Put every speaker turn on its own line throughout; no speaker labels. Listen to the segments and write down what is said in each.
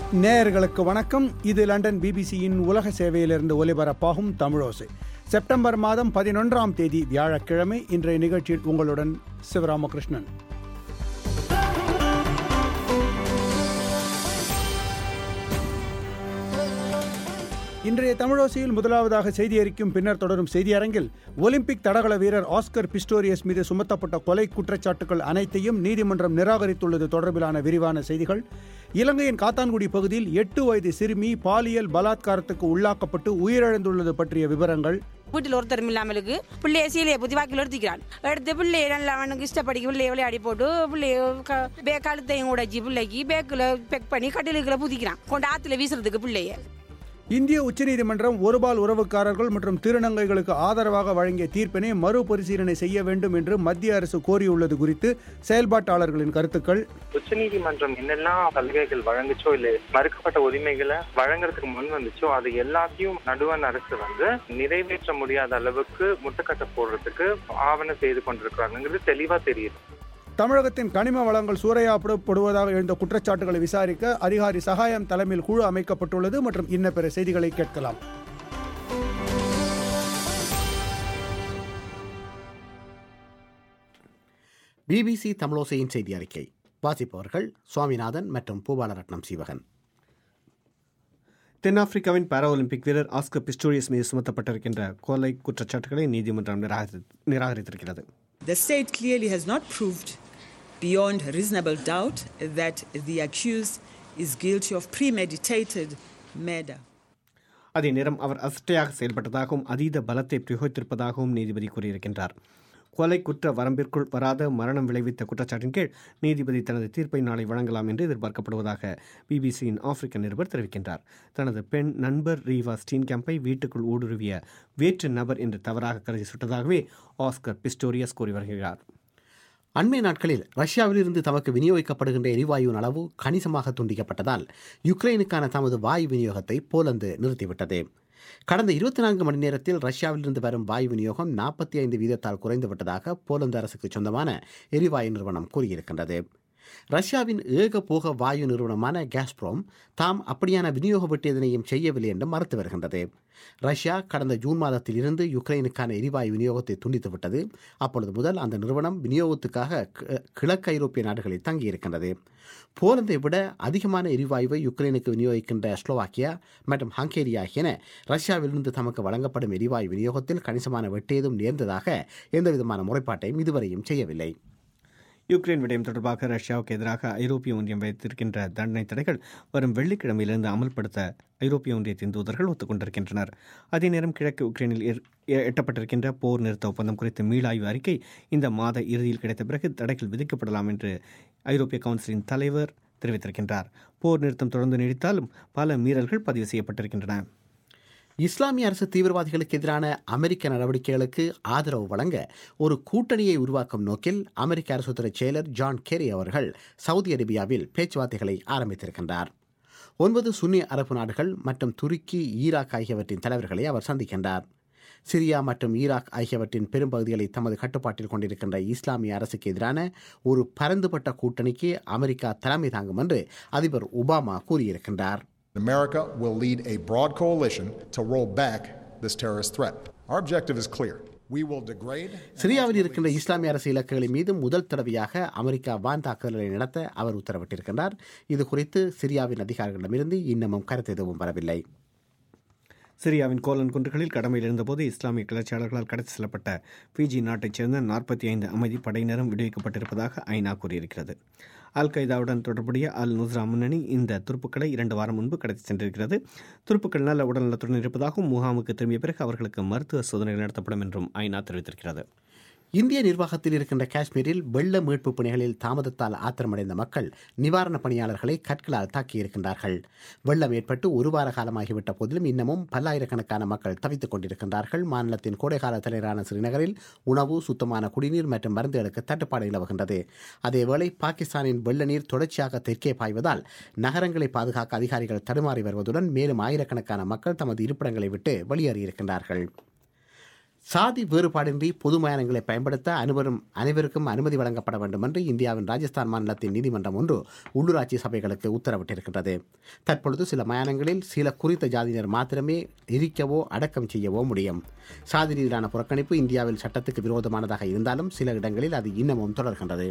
நேயர்களுக்கு வணக்கம் இது லண்டன் பிபிசியின் உலக சேவையிலிருந்து ஒலிபரப்பாகும் தமிழோசை செப்டம்பர் மாதம் பதினொன்றாம் தேதி வியாழக்கிழமை இன்றைய நிகழ்ச்சியில் உங்களுடன் சிவராமகிருஷ்ணன் இன்றைய தமிழோசையில் முதலாவதாக செய்தி அறிக்கும் பின்னர் தொடரும் செய்தியரங்கில் ஒலிம்பிக் தடகள வீரர் ஆஸ்கர் பிஸ்டோரியஸ் மீது சுமத்தப்பட்ட கொலை குற்றச்சாட்டுகள் அனைத்தையும் நீதிமன்றம் நிராகரித்துள்ளது தொடர்பிலான விரிவான செய்திகள் இலங்கையின் காத்தான்குடி பகுதியில் எட்டு வயது சிறுமி பாலியல் பலாத்காரத்துக்கு உள்ளாக்கப்பட்டு உயிரிழந்துள்ளது பற்றிய விவரங்கள்
வீட்டில் ஒருத்தரும் இல்லாமலுக்கு பிள்ளைய சீலையை புத்தி வாக்கில் எடுத்துக்கிறான் எடுத்து பிள்ளைய நல்லா அவனுக்கு இஷ்டப்படிக்கு பிள்ளைய விளையாடி போட்டு பிள்ளைய க- பே கழுத்தையும் உடைச்சி பிள்ளைக்கு பேக்கில் பெக் பண்ணி கட்டிலுக்குள்ள புதிக்கிறான் கொண்டு ஆற்றுல வீசுறதுக்கு பிள்ளைய
இந்திய உச்சநீதிமன்றம் ஒருபால் உறவுக்காரர்கள் மற்றும் திருநங்கைகளுக்கு ஆதரவாக வழங்கிய தீர்ப்பினை மறுபரிசீலனை செய்ய வேண்டும் என்று மத்திய அரசு கோரியுள்ளது குறித்து செயல்பாட்டாளர்களின் கருத்துக்கள்
உச்சநீதிமன்றம் என்னெல்லாம் சலுகைகள் வழங்குச்சோ இல்ல மறுக்கப்பட்ட உரிமைகளை வழங்குறதுக்கு முன் வந்துச்சோ அது எல்லாத்தையும் நடுவண் அரசு வந்து நிறைவேற்ற முடியாத அளவுக்கு முட்டுக்கட்டை போடுறதுக்கு ஆவணம் செய்து கொண்டிருக்கிறாங்கிறது தெளிவா தெரியுது
தமிழகத்தின் கனிம வளங்கள் சூறையாடப்படுவதாக எழுந்த குற்றச்சாட்டுகளை விசாரிக்க அதிகாரி சகாயம் தலைமையில் குழு அமைக்கப்பட்டுள்ளது மற்றும் இன்ன பிற செய்திகளை கேட்கலாம்
பிபிசி தமிழோசையின் செய்தி அறிக்கை வாசிப்பவர்கள் சுவாமிநாதன் மற்றும் பூபாலரட்னம் சீவகன்
தென்னாப்பிரிக்காவின் பாரா ஒலிம்பிக் வீரர் ஆஸ்கர் பிஸ்டோரியஸ் மீது சுமத்தப்பட்டிருக்கின்ற கொலை குற்றச்சாட்டுகளை நீதிமன்றம் நிராகரி நிராகரித்திருக்கிறது
The state clearly has not proved beyond reasonable doubt that the accused is guilty of premeditated murder.
அதே நேரம் அவர் அசட்டையாக செயல்பட்டதாகவும் அதீத பலத்தை பிரயோகித்திருப்பதாகவும் நீதிபதி கூறியிருக்கின்றார் கொலை குற்ற வரம்பிற்குள் வராத மரணம் விளைவித்த குற்றச்சாட்டின் கீழ் நீதிபதி தனது தீர்ப்பை நாளை வழங்கலாம் என்று எதிர்பார்க்கப்படுவதாக பிபிசியின் ஆப்பிரிக்க நிருபர் தெரிவிக்கின்றார் தனது பெண் நண்பர் ரீவா ஸ்டீன் கேம்பை வீட்டுக்குள் ஊடுருவிய வேற்று நபர் என்று தவறாக கருதி சுட்டதாகவே ஆஸ்கர் பிஸ்டோரியஸ் கூறி வருகிறார்
அண்மை நாட்களில் ரஷ்யாவிலிருந்து தமக்கு விநியோகிக்கப்படுகின்ற எரிவாயுவின் அளவு கணிசமாக துண்டிக்கப்பட்டதால் யுக்ரைனுக்கான தமது வாயு விநியோகத்தை போலந்து நிறுத்திவிட்டது கடந்த இருபத்தி நான்கு மணி நேரத்தில் ரஷ்யாவிலிருந்து வரும் வாயு விநியோகம் நாற்பத்தி ஐந்து வீதத்தால் குறைந்துவிட்டதாக போலந்து அரசுக்கு சொந்தமான எரிவாயு நிறுவனம் கூறியிருக்கின்றது ரஷ்யாவின் ஏகபோக வாயு நிறுவனமான கேஸ்ப்ரோம் தாம் அப்படியான விநியோக வெட்டு எதனையும் செய்யவில்லை என்று மறுத்து வருகின்றது ரஷ்யா கடந்த ஜூன் மாதத்தில் இருந்து யுக்ரைனுக்கான எரிவாயு விநியோகத்தை துண்டித்து விட்டது அப்பொழுது முதல் அந்த நிறுவனம் விநியோகத்துக்காக கி- கிழக்கு ஐரோப்பிய நாடுகளில் தங்கியிருக்கின்றது போலந்தை விட அதிகமான எரிவாயுவை யுக்ரைனுக்கு விநியோகிக்கின்ற ஸ்லோவாக்கியா மற்றும் ஹங்கேரி ஆகியன ரஷ்யாவிலிருந்து தமக்கு வழங்கப்படும் எரிவாயு விநியோகத்தில் கணிசமான வெட்டேதும் நேர்ந்ததாக எந்தவிதமான முறைப்பாட்டையும் இதுவரையும் செய்யவில்லை
யுக்ரைன் விடயம் தொடர்பாக ரஷ்யாவுக்கு எதிராக ஐரோப்பிய ஒன்றியம் வைத்திருக்கின்ற தண்டனை தடைகள் வரும் வெள்ளிக்கிழமையிலிருந்து அமல்படுத்த ஐரோப்பிய ஒன்றியத்தின் தூதர்கள் ஒத்துக்கொண்டிருக்கின்றனர் அதே நேரம் கிழக்கு உக்ரைனில் ஏற்- எ- எட்டப்பட்டிருக்கின்ற போர் நிறுத்த ஒப்பந்தம் குறித்த மீளாய்வு அறிக்கை இந்த மாத இறுதியில் கிடைத்த பிறகு தடைகள் விதிக்கப்படலாம் என்று ஐரோப்பிய கவுன்சிலின் தலைவர் தெரிவித்திருக்கின்றார் போர் நிறுத்தம் தொடர்ந்து நீடித்தாலும் பல மீறல்கள் பதிவு செய்யப்பட்டிருக்கின்றன
இஸ்லாமிய அரசு தீவிரவாதிகளுக்கு எதிரான அமெரிக்க நடவடிக்கைகளுக்கு ஆதரவு வழங்க ஒரு கூட்டணியை உருவாக்கும் நோக்கில் அமெரிக்க அரசுத்துறை செயலர் ஜான் கேரி அவர்கள் சவுதி அரேபியாவில் பேச்சுவார்த்தைகளை ஆரம்பித்திருக்கின்றார் ஒன்பது சுன்னி அரபு நாடுகள் மற்றும் துருக்கி ஈராக் ஆகியவற்றின் தலைவர்களை அவர் சந்திக்கின்றார் சிரியா மற்றும் ஈராக் ஆகியவற்றின் பெரும்பகுதிகளை தமது கட்டுப்பாட்டில் கொண்டிருக்கின்ற இஸ்லாமிய அரசுக்கு எதிரான ஒரு பரந்துபட்ட கூட்டணிக்கு அமெரிக்கா தலைமை தாங்கும் என்று அதிபர் ஒபாமா கூறியிருக்கின்றார்
America will lead a broad coalition to roll back this terrorist threat. Our objective is clear. We will degrade.
சிரியாவில் இருக்கின்ற இஸ்லாமிய அரசு இலக்குகளின் மீது முதல் தடவையாக அமெரிக்கா வான் தாக்குதல்களை நடத்த அவர் உத்தரவிட்டிருக்கின்றார் இது குறித்து சிரியாவின் அதிகாரிகளிடமிருந்து இன்னமும் கருத்து எதுவும் வரவில்லை
சிரியாவின் கோலன் குன்றுகளில் கடமையில் இருந்தபோது இஸ்லாமிய கிளர்ச்சியாளர்களால் கடத்தி செல்லப்பட்ட பிஜி நாட்டைச் சேர்ந்த நாற்பத்தி ஐந்து அமைதி படையினரும் விடுவிக்கப்பட்டிருப்பதாக ஐநா கூறியிருக்கிறது அல் கைதாவுடன் தொடர்புடைய அல் நுஸ்ரா முன்னணி இந்த துருப்புக்களை இரண்டு வாரம் முன்பு கடத்தி சென்றிருக்கிறது துருப்புக்கள் நல்ல உடல்நலத்துடன் இருப்பதாகவும் முகாமுக்கு திரும்பிய பிறகு அவர்களுக்கு மருத்துவ சோதனைகள் நடத்தப்படும் என்றும் ஐநா தெரிவித்திருக்கிறது
இந்திய நிர்வாகத்தில் இருக்கின்ற காஷ்மீரில் வெள்ள மீட்பு பணிகளில் தாமதத்தால் ஆத்திரமடைந்த மக்கள் நிவாரணப் பணியாளர்களை கற்களால் தாக்கியிருக்கின்றார்கள் வெள்ளம் ஏற்பட்டு ஒரு வார காலமாகிவிட்ட போதிலும் இன்னமும் பல்லாயிரக்கணக்கான மக்கள் தவித்துக் கொண்டிருக்கின்றார்கள் மாநிலத்தின் கோடைகால தலைநகரான ஸ்ரீநகரில் உணவு சுத்தமான குடிநீர் மற்றும் மருந்துகளுக்கு தட்டுப்பாடு நிலவுகின்றது அதேவேளை பாகிஸ்தானின் வெள்ள நீர் தொடர்ச்சியாக தெற்கே பாய்வதால் நகரங்களை பாதுகாக்க அதிகாரிகள் தடுமாறி வருவதுடன் மேலும் ஆயிரக்கணக்கான மக்கள் தமது இருப்பிடங்களை விட்டு வெளியேறியிருக்கின்றார்கள் சாதி வேறுபாடின்றி பொது மயானங்களை பயன்படுத்த அனைவரும் அனைவருக்கும் அனுமதி வழங்கப்பட வேண்டும் என்று இந்தியாவின் ராஜஸ்தான் மாநிலத்தின் நீதிமன்றம் ஒன்று உள்ளூராட்சி சபைகளுக்கு உத்தரவிட்டிருக்கின்றது தற்பொழுது சில மயானங்களில் சில குறித்த ஜாதியினர் மாத்திரமே எரிக்கவோ அடக்கம் செய்யவோ முடியும் சாதி ரீதியிலான புறக்கணிப்பு இந்தியாவில் சட்டத்துக்கு விரோதமானதாக இருந்தாலும் சில இடங்களில் அது இன்னமும் தொடர்கின்றது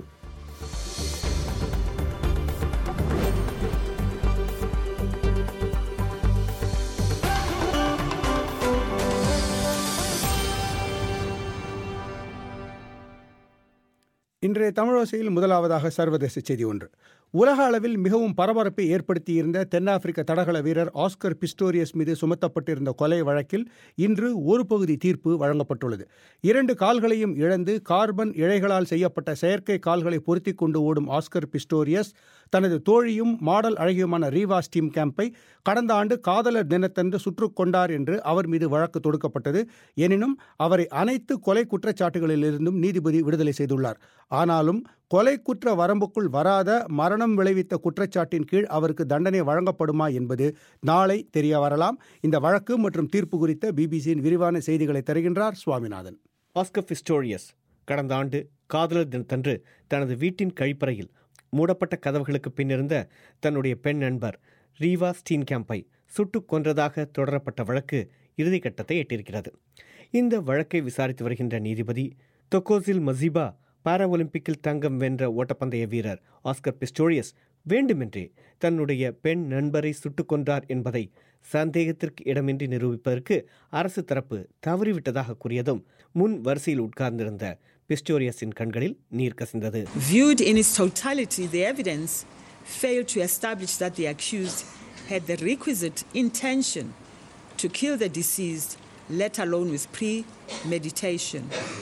இன்றைய தமிழோசையில் முதலாவதாக சர்வதேச செய்தி ஒன்று உலக அளவில் மிகவும் பரபரப்பை ஏற்படுத்தியிருந்த தென்னாப்பிரிக்க தடகள வீரர் ஆஸ்கர் பிஸ்டோரியஸ் மீது சுமத்தப்பட்டிருந்த கொலை வழக்கில் இன்று ஒரு பகுதி தீர்ப்பு வழங்கப்பட்டுள்ளது இரண்டு கால்களையும் இழந்து கார்பன் இழைகளால் செய்யப்பட்ட செயற்கை கால்களை பொருத்தி கொண்டு ஓடும் ஆஸ்கர் பிஸ்டோரியஸ் தனது தோழியும் மாடல் அழகியுமான ரீவா ஸ்டீம் கேம்பை கடந்த ஆண்டு காதலர் தினத்தன்று சுற்றுக் கொண்டார் என்று அவர் மீது வழக்கு தொடுக்கப்பட்டது எனினும் அவரை அனைத்து கொலை குற்றச்சாட்டுகளிலிருந்தும் நீதிபதி விடுதலை செய்துள்ளார் ஆனாலும் கொலை குற்ற வரம்புக்குள் வராத மரணம் விளைவித்த குற்றச்சாட்டின் கீழ் அவருக்கு தண்டனை வழங்கப்படுமா என்பது நாளை தெரிய வரலாம் இந்த வழக்கு மற்றும் தீர்ப்பு குறித்த பிபிசியின் விரிவான செய்திகளை தருகின்றார் சுவாமிநாதன்
ஆஸ்கர் பிஸ்டோரியஸ் கடந்த ஆண்டு காதலர் தினத்தன்று தனது வீட்டின் கழிப்பறையில் மூடப்பட்ட கதவுகளுக்கு பின்னிருந்த தன்னுடைய பெண் நண்பர் ரீவா ஸ்டீன் கேம்பை சுட்டுக் கொன்றதாக தொடரப்பட்ட வழக்கு இறுதிக்கட்டத்தை எட்டியிருக்கிறது இந்த வழக்கை விசாரித்து வருகின்ற நீதிபதி தொக்கோசில் மசிபா பாரா ஒலிம்பிக்கில் தங்கம் வென்ற ஓட்டப்பந்தய வீரர் ஆஸ்கர் பிஸ்டோரியஸ் வேண்டுமென்றே தன்னுடைய பெண் நண்பரை சுட்டுக் கொன்றார் என்பதை சந்தேகத்திற்கு இடமின்றி நிரூபிப்பதற்கு அரசு தரப்பு தவறிவிட்டதாக கூறியதும் முன் வரிசையில் உட்கார்ந்திருந்த பிஸ்டோரியஸின் கண்களில் நீர் கசிந்தது
Viewed in its totality, the evidence failed to establish that the accused had the requisite intention to kill the deceased, let alone with premeditation.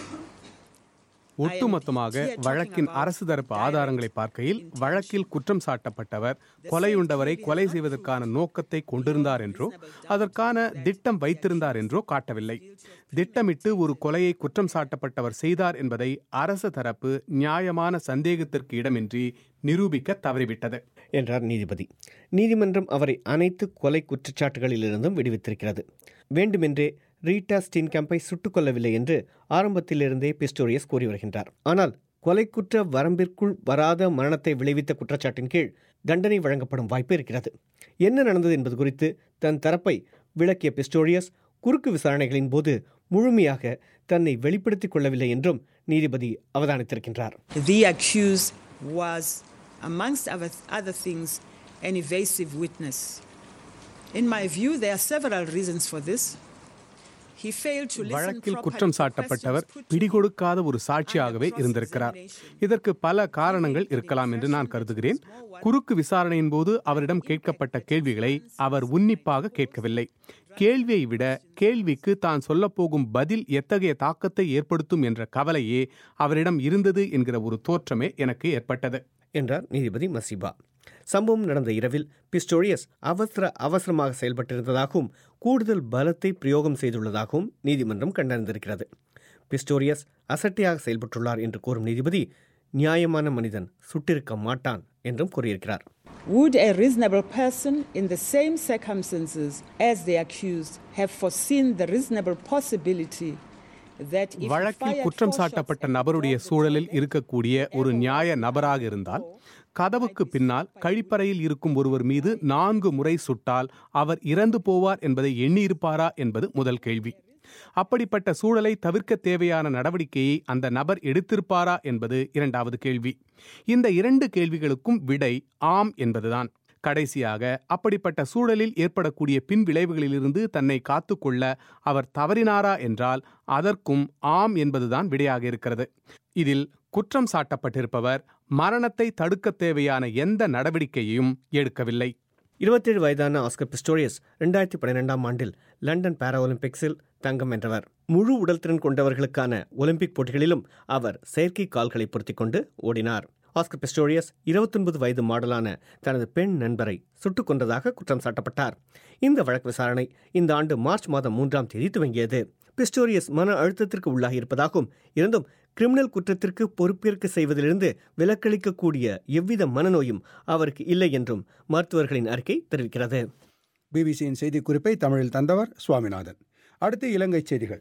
ஒட்டுமொத்தமாக வழக்கின் அரசு தரப்பு ஆதாரங்களை பார்க்கையில் வழக்கில் குற்றம் சாட்டப்பட்டவர் கொலையுண்டவரை கொலை செய்வதற்கான நோக்கத்தை கொண்டிருந்தார் என்றோ அதற்கான திட்டம் வைத்திருந்தார் என்றோ காட்டவில்லை திட்டமிட்டு ஒரு கொலையை குற்றம் சாட்டப்பட்டவர் செய்தார் என்பதை அரசு தரப்பு நியாயமான சந்தேகத்திற்கு இடமின்றி நிரூபிக்க தவறிவிட்டது
என்றார் நீதிபதி நீதிமன்றம் அவரை அனைத்து கொலை குற்றச்சாட்டுகளிலிருந்தும் விடுவித்திருக்கிறது வேண்டுமென்றே ரீட்டா ஸ்டீன் கேம்பை சுட்டுக் கொல்லவில்லை என்று ஆரம்பத்திலிருந்தே பிஸ்டோரியஸ் கூறி வருகின்றார் ஆனால் கொலை குற்ற வரம்பிற்குள் வராத மரணத்தை விளைவித்த குற்றச்சாட்டின் கீழ் தண்டனை வழங்கப்படும் வாய்ப்பு இருக்கிறது என்ன நடந்தது என்பது குறித்து தன் தரப்பை விளக்கிய பிஸ்டோரியஸ் குறுக்கு விசாரணைகளின் போது முழுமையாக தன்னை வெளிப்படுத்திக் கொள்ளவில்லை என்றும் நீதிபதி அவதானித்திருக்கின்றார்
The accused was, amongst other, other things, an evasive witness. In my view, there are several reasons for this. He failed to listen
வழக்கில்
properly
குற்றம்
to
சாட்டப்பட்டவர்
questions put to
பிடிகொடுக்காத ஒரு சாட்சியாகவே இருந்திருக்கிறார் இதற்கு பல காரணங்கள் இருக்கலாம் என்று நான் கருதுகிறேன் குறுக்கு விசாரணையின் போது அவரிடம் கேட்கப்பட்ட கேள்விகளை அவர் உன்னிப்பாக கேட்கவில்லை கேள்வியை விட கேள்விக்கு தான் சொல்லப்போகும் பதில் எத்தகைய தாக்கத்தை ஏற்படுத்தும் என்ற கவலையே அவரிடம் இருந்தது என்கிற ஒரு தோற்றமே எனக்கு ஏற்பட்டது
என்றார் நீதிபதி மசிபா சம்பவம் நடந்த இரவில் பிஸ்டோரியஸ் அவசர அவசரமாக செயல்பட்டிருந்ததாகவும் கூடுதல் பலத்தை பிரயோகம் செய்துள்ளதாகவும் நீதிமன்றம் கண்டறிந்திருக்கிறது பிஸ்டோரியஸ் அசட்டையாக செயல்பட்டுள்ளார் என்று கூறும் நீதிபதி நியாயமான மனிதன் சுட்டிருக்க மாட்டான் என்றும் கூறியிருக்கிறார்
Would a reasonable person in the same circumstances as the accused have foreseen the reasonable possibility that if he
வழக்கில்
fired
குற்றம்
four shots
சாட்டப்பட்ட
and
நபருடைய
dropped the
சூழலில்
bullet,
இருக்கக்கூடிய ஒரு நியாய நபராக இருந்தால் கதவுக்கு பின்னால் கழிப்பறையில் இருக்கும் ஒருவர் மீது நான்கு முறை சுட்டால் அவர் இறந்து போவார் என்பதை எண்ணியிருப்பாரா என்பது முதல் கேள்வி அப்படிப்பட்ட சூழலை தவிர்க்க தேவையான நடவடிக்கையை அந்த நபர் எடுத்திருப்பாரா என்பது இரண்டாவது கேள்வி இந்த இரண்டு கேள்விகளுக்கும் விடை ஆம் என்பதுதான் கடைசியாக அப்படிப்பட்ட சூழலில் ஏற்படக்கூடிய பின் விளைவுகளிலிருந்து தன்னை காத்துக்கொள்ள அவர் தவறினாரா என்றால் அதற்கும் ஆம் என்பதுதான் விடையாக இருக்கிறது இதில் குற்றம் சாட்டப்பட்டிருப்பவர் மரணத்தை தடுக்க தேவையான எந்த நடவடிக்கையையும் எடுக்கவில்லை
இருபத்தேழு வயதான ஆஸ்கர் பிஸ்டோரியஸ் ரெண்டாயிரத்தி பன்னிரெண்டாம் ஆண்டில் லண்டன் பாரா ஒலிம்பிக்ஸில் தங்கம் வென்றவர் முழு உடல்திறன் கொண்டவர்களுக்கான ஒலிம்பிக் போட்டிகளிலும் அவர் செயற்கை கால்களை பொருத்திக் கொண்டு ஓடினார் ஆஸ்கர் பிஸ்டோரியஸ் இருபத்தொன்பது வயது மாடலான தனது பெண் நண்பரை சுட்டுக் கொன்றதாக குற்றம் சாட்டப்பட்டார் இந்த வழக்கு விசாரணை இந்த ஆண்டு மார்ச் மாதம் மூன்றாம் தேதி துவங்கியது பிஸ்டோரியஸ் மன அழுத்தத்திற்கு உள்ளாகி இருப்பதாகவும் இருந்தும் கிரிமினல் குற்றத்திற்கு பொறுப்பேற்க செய்வதிலிருந்து விலக்களிக்கக்கூடிய எவ்வித மனநோயும் அவருக்கு இல்லை என்றும் மருத்துவர்களின் அறிக்கை தெரிவிக்கிறது
பிபிசியின் செய்திக்குறிப்பை தமிழில் தந்தவர் சுவாமிநாதன் அடுத்து இலங்கை செய்திகள்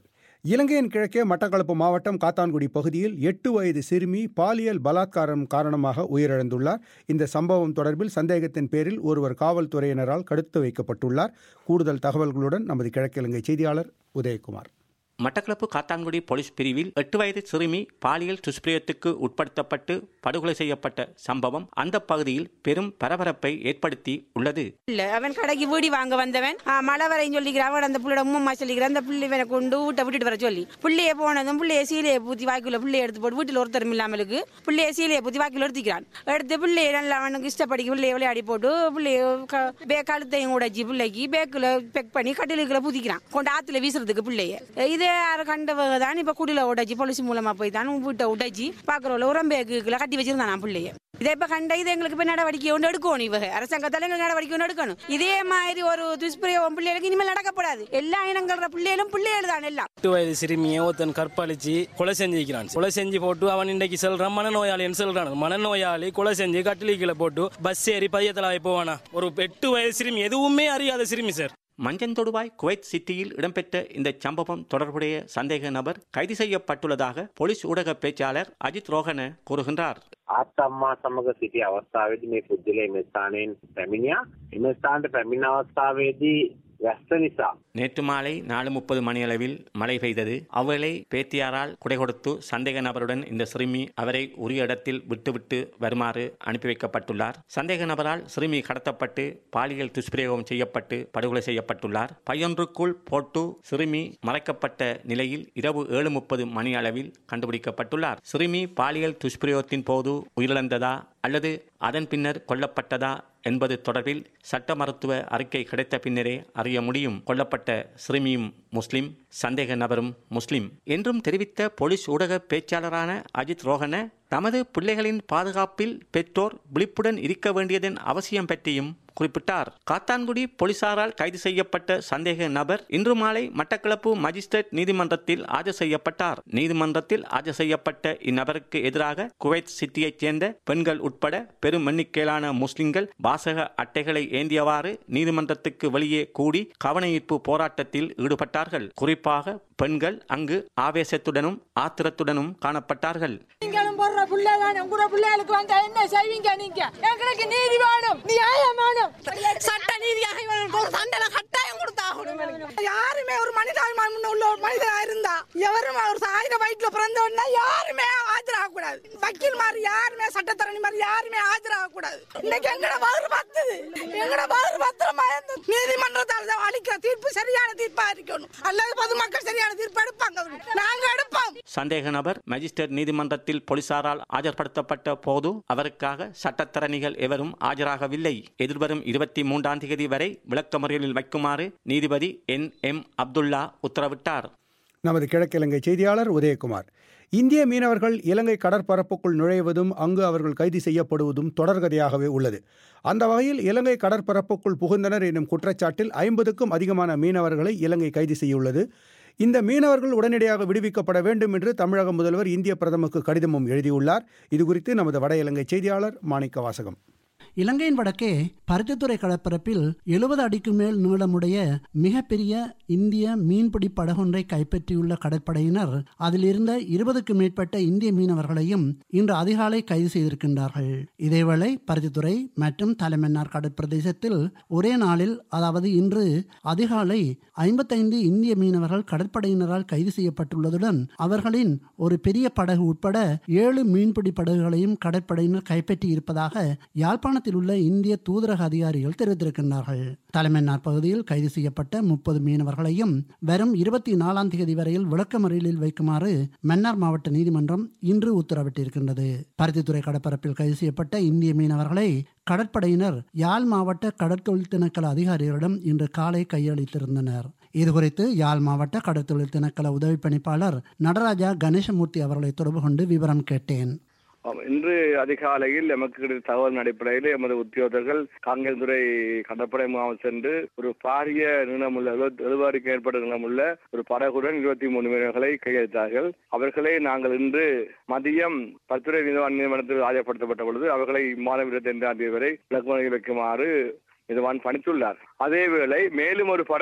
இலங்கையின் கிழக்கே மட்டக்களப்பு மாவட்டம் காத்தான்குடி பகுதியில் எட்டு வயது சிறுமி பாலியல் பலாத்காரம் காரணமாக உயிரிழந்துள்ளார் இந்த சம்பவம் தொடர்பில் சந்தேகத்தின் பேரில் ஒருவர் காவல்துறையினரால் கடத்து வைக்கப்பட்டுள்ளார் கூடுதல் தகவல்களுடன் நமது கிழக்கிழங்கை செய்தியாளர் உதயகுமார்
மட்டக்களப்பு காத்தான்குடி போலீஸ் பிரிவில் எட்டு வயது சிறுமி பாலியல் துஷ்பிரயத்துக்கு உட்படுத்தப்பட்டு படுகொலை செய்யப்பட்ட சம்பவம் அந்த பகுதியில் பெரும் பரபரப்பை ஏற்படுத்தி உள்ளது
இல்ல அவன் கடைக்கு வீடி வாங்க வந்தவன் ஆ, மழை வரையும் சொல்லிக்கிறான் அவன் அந்த பிள்ளையோட உம்மா சொல்லிக்கிறான் அந்த பிள்ளை இவனை கொண்டு வீட்டை விட்டுட்டு வர சொல்லி பிள்ளைய போனதும் பிள்ளைய சீலையை பூத்தி வாய்க்குள்ள பிள்ளைய எடுத்து போட்டு வீட்டில் ஒருத்தரும் இல்லாமலுக்கு பிள்ளைய சீலையை பூத்தி வாய்க்குள்ள எடுத்துக்கிறான் எடுத்து பிள்ளைய நல்லா அவனுக்கு இஷ்டப்படிக்கு பிள்ளைய விளையாடி போட்டு பிள்ளைய க- பே கழுத்தையும் உடைச்சி பிள்ளைக்கு பேக்கில் பெக் பண்ணி கட்டிலுக்குள்ள பூத்திக்கிறான் கொண்டு ஆத்துல வீசுறதுக்கு பிள்ளைய இதே யாரும் கண்டவங்க தான் இப்ப குடியில உடைச்சி போலீஸ் மூலமா போய் தான் வீட்டை உடைச்சி பாக்குறவங்கள உரம்பேக்குல கட்டி வச்சிருந்தான் நான் பிள்ளைய இதை இப்ப கண்ட இது எங்களுக்கு இப்ப நடவடிக்கை ஒன்று எடுக்கணும் இவங்க அரசாங்கத்தால எங்களுக்கு நடவடிக்கை ஒன்று எடுக்கணும் இதே மாதிரி ஒரு துஷ்பிரயோகம் பிள்ளைகளுக்கு இனிமேல் நடக்கப்படாது எல்லா இனங்கள பிள்ளைகளும் பிள்ளைகள் தான் எல்லாம்
எட்டு வயது சிறுமியை ஒருத்தன் கற்பழிச்சு கொலை செஞ்சிருக்கிறான் கொலை செஞ்சு போட்டு அவன் இன்றைக்கு செல்றான் மனநோயாளின்னு சொல்றான் மனநோயாளி கொலை செஞ்சு கட்டிலிக்கீழ போட்டு பஸ் ஏறி பையத்தலாவை போவானா ஒரு எட்டு வயது சிறுமி எதுவுமே அறியாத சிறுமி சார்
மஞ்சந்தொடுவாய் குவைத் சிட்டியில் இடம்பெற்ற இந்த சம்பவம் தொடர்புடைய சந்தேக நபர் கைது செய்யப்பட்டுள்ளதாக போலீஸ் ஊடக பேச்சாளர் அஜித் ரோஹன கூறுகின்றார்
ආත්තම්මා සමග සිටි අවස්ථාවේදී මේ පුද්ගලයා එම ස්ථානයෙන් පැමිණියා. එම ස්ථානට පැමිණ අවස්ථාවේදී වැස්ස නිසා
நேற்று மாலை நாலு முப்பது மணியளவில் மழை பெய்தது அவளை பேத்தியாரால் குடை கொடுத்து சந்தேக நபருடன் இந்த சிறுமி அவரை உரிய இடத்தில் விட்டுவிட்டு வருமாறு அனுப்பி வைக்கப்பட்டுள்ளார் சந்தேக நபரால் சிறுமி கடத்தப்பட்டு பாலியல் துஷ்பிரயோகம் செய்யப்பட்டு படுகொலை செய்யப்பட்டுள்ளார் பையொன்றுக்குள் போட்டு சிறுமி மறைக்கப்பட்ட நிலையில் இரவு ஏழு முப்பது மணி அளவில் கண்டுபிடிக்கப்பட்டுள்ளார் சிறுமி பாலியல் துஷ்பிரயோகத்தின் போது உயிரிழந்ததா அல்லது அதன் பின்னர் கொல்லப்பட்டதா என்பது தொடர்பில் சட்ட மருத்துவ அறிக்கை கிடைத்த பின்னரே அறிய முடியும் கொல்லப்பட்ட சிறுமியும் முஸ்லிம் சந்தேக நபரும் முஸ்லிம் என்றும் தெரிவித்த போலீஸ் ஊடக பேச்சாளரான அஜித் ரோஹன தமது பிள்ளைகளின் பாதுகாப்பில் பெற்றோர் விழிப்புடன் இருக்க வேண்டியதன் அவசியம் பற்றியும் குறிப்பிட்டார் காத்தான்குடி போலீசாரால் கைது செய்யப்பட்ட சந்தேக நபர் இன்று மாலை மட்டக்களப்பு மஜிஸ்ட்ரேட் நீதிமன்றத்தில் ஆஜர் செய்யப்பட்டார் நீதிமன்றத்தில் ஆஜர் செய்யப்பட்ட இந்நபருக்கு எதிராக குவைத் சிட்டியைச் சேர்ந்த பெண்கள் உட்பட பெரும் எண்ணிக்கையிலான முஸ்லிம்கள் வாசக அட்டைகளை ஏந்தியவாறு நீதிமன்றத்துக்கு வெளியே கூடி கவனஈர்ப்பு போராட்டத்தில் ஈடுபட்டார்கள் குறிப்பாக பெண்கள் அங்கு ஆவேசத்துடனும் ஆத்திரத்துடனும் காணப்பட்டார்கள்
நீங்களும் போடுற பிள்ளைதானே உங்களோட பிள்ளைகளுக்கு வந்தா என்ன செய்வீங்க நீங்க எங்களுக்கு நீதி வேணும் நியாயம் வேணும் சட்ட நீதியாக இவர்களுக்கு ஒரு தண்டனை கட்டாயம் கொடுத்தாகணும் யாருமே ஒரு மனிதாபிமானம் உள்ள ஒரு மனிதனா இருந்தா எவரும் ஒரு ஆயிரம் வயிற்றுல பிறந்தவனா யாருமே ஆஜராக கூடாது வக்கீல் மாதிரி யாருமே சட்டத்தரணி மாதிரி யாருமே ஆஜராக கூடாது இன்னைக்கு எங்கட வயிறு பத்துது எங்கட வயிறு பத்திரமா இருந்து நீதிமன்றத்தால் தான் அளிக்கிற தீர்ப்பு சரியான தீர்ப்பா இருக்கணும் அல்லது பொதுமக்கள் சரியான தீர்ப்பு எடுப்பாங்க நாங்க எடுப்போம்
சந்தேக நபர் மஜிஸ்ட்ரேட் நீதிமன்றத்தில் போலீசாரால் ஆஜர்படுத்தப்பட்ட போது அவருக்காக சட்டத்தரணிகள் எவரும் ஆஜராகவில்லை எதிர்வரும் இருபத்தி மூன்றாம் தேதி வரை விளக்கமறியலில் வைக்குமாறு நீதிபதி என் எம் அப்துல்லா உத்தரவிட்டார்
நமது கிழக்கிழங்கை செய்தியாளர் உதயகுமார் இந்திய மீனவர்கள் இலங்கை கடற்பரப்புக்குள் நுழைவதும் அங்கு அவர்கள் கைது செய்யப்படுவதும் தொடர்கதையாகவே உள்ளது அந்த வகையில் இலங்கை கடற்பரப்புக்குள் புகுந்தனர் என்னும் குற்றச்சாட்டில் ஐம்பதுக்கும் அதிகமான மீனவர்களை இலங்கை கைது செய்துள்ளது இந்த மீனவர்கள் உடனடியாக விடுவிக்கப்பட வேண்டும் என்று தமிழக முதல்வர் இந்திய பிரதமருக்கு கடிதமும் எழுதியுள்ளார் இதுகுறித்து நமது வட இலங்கை செய்தியாளர் மாணிக்க வாசகம்
இலங்கையின் வடக்கே பருத்தித்துறை கடற்பரப்பில் எழுபது அடிக்கு மேல் நீளமுடைய மிகப்பெரிய இந்திய மீன்பிடி படகொன்றை கைப்பற்றியுள்ள கடற்படையினர் அதில் இருந்த இருபதுக்கும் மேற்பட்ட இந்திய மீனவர்களையும் இன்று அதிகாலை கைது செய்திருக்கின்றார்கள் இதேவேளை பருத்தித்துறை மற்றும் தலைமன்னார் கடற்பிரதேசத்தில் ஒரே நாளில் அதாவது இன்று அதிகாலை ஐம்பத்தைந்து இந்திய மீனவர்கள் கடற்படையினரால் கைது செய்யப்பட்டுள்ளதுடன் அவர்களின் ஒரு பெரிய படகு உட்பட ஏழு மீன்பிடி படகுகளையும் கடற்படையினர் கைப்பற்றி இருப்பதாக யாழ்ப்பாணத்தில் உள்ள இந்திய தூதரக அதிகாரிகள் தெரிவித்திருக்கின்றார்கள் தலைமன்னார் பகுதியில் கைது செய்யப்பட்ட முப்பது மீனவர்களையும் வரும் இருபத்தி நாலாம் தேதி வரையில் விளக்கமறியலில் வைக்குமாறு மன்னார் மாவட்ட நீதிமன்றம் இன்று உத்தரவிட்டிருக்கின்றது பருத்தித்துறை கடற்பரப்பில் கைது செய்யப்பட்ட இந்திய மீனவர்களை கடற்படையினர் யாழ் மாவட்ட கடற்தொழில் திணைக்கள அதிகாரிகளிடம் இன்று காலை கையளித்திருந்தனர் இதுகுறித்து யாழ் மாவட்ட கடற்தொழில் திணைக்கள உதவி பணிப்பாளர் நடராஜா கணேசமூர்த்தி அவர்களை தொடர்பு கொண்டு விவரம் கேட்டேன்
ஆம், இன்று அதிகாலையில் எமக்கு கிடைத்த தகவல் அடிப்படையில் எமது உத்தியோகர்கள் காங்கேந்துறை கடற்படை முகாம் சென்று ஒரு பாரிய நீளமுள்ள எழுபது எழுபது அடிக்கு ஏற்பட்ட நீளமுள்ள ஒரு படகுடன் இருபத்தி மூணு மீனவர்களை கையெழுத்தார்கள் அவர்களை நாங்கள் இன்று மதியம் பத்துறை நீதிவான் நீதிமன்றத்தில் ஆஜர்படுத்தப்பட்ட பொழுது அவர்களை இம்மாதம் இருபத்தி ஐந்தாம் தேதி வரை விளக்குமறையில் வைக்குமாறு இதுவான் பணித்துள்ளார் அதேவேளை மேலும் ஒரு படகு